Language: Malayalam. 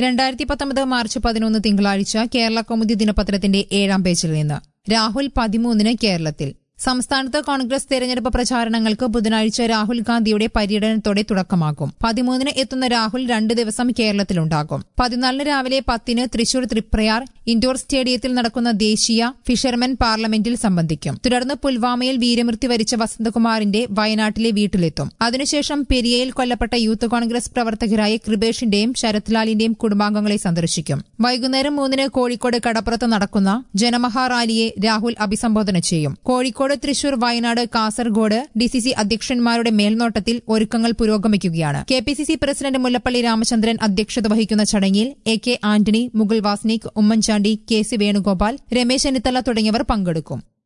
രണ്ടായിരത്തി പത്തൊമ്പത് മാർച്ച് പതിനൊന്ന് തിങ്കളാഴ്ച കേരള കൗമുദി ദിനപത്രത്തിന്റെ ഏഴാം പേജിൽ നിന്ന് രാഹുൽ പതിമൂന്നിന് കേരളത്തിൽ സംസ്ഥാനത്ത് കോൺഗ്രസ് തെരഞ്ഞെടുപ്പ് പ്രചാരണങ്ങൾക്ക് ബുധനാഴ്ച രാഹുൽ ഗാന്ധിയുടെ പര്യടനത്തോടെ തുടക്കമാകും പതിമൂന്നിന് എത്തുന്ന രാഹുൽ രണ്ട് ദിവസം കേരളത്തിലുണ്ടാകും പതിനാലിന് രാവിലെ പത്തിന് തൃശൂർ തൃപ്രയാർ ഇൻഡോർ സ്റ്റേഡിയത്തിൽ നടക്കുന്ന ദേശീയ ഫിഷർമെൻ പാർലമെന്റിൽ സംബന്ധിക്കും തുടർന്ന് പുൽവാമയിൽ വീരമൃത്യു വരിച്ച വസന്തകുമാറിന്റെ വയനാട്ടിലെ വീട്ടിലെത്തും അതിനുശേഷം പെരിയയിൽ കൊല്ലപ്പെട്ട യൂത്ത് കോൺഗ്രസ് പ്രവർത്തകരായ കൃപേഷിന്റെയും ശരത് ലാലിന്റെയും കുടുംബാംഗങ്ങളെ സന്ദർശിക്കും വൈകുന്നേരം മൂന്നിന് കോഴിക്കോട് കടപ്പുറത്ത് നടക്കുന്ന ജനമഹാ റാലിയെ രാഹുൽ അഭിസംബോധന ചെയ്യും കോഴിക്കോട് തൃശൂർ വയനാട് കാസർഗോഡ് ഡിസിസി അധ്യക്ഷന്മാരുടെ മേൽനോട്ടത്തിൽ ഒരുക്കങ്ങൾ പുരോഗമിക്കുകയാണ് K P C C president Mullappally Ramachandran അധ്യക്ഷത വഹിക്കുന്ന ചടങ്ങിൽ A K Antony Mukul Wasnik Oommen Chandy K C Venugopal Ramesh Chennithala തുടങ്ങിയവർ പങ്കെടുക്കും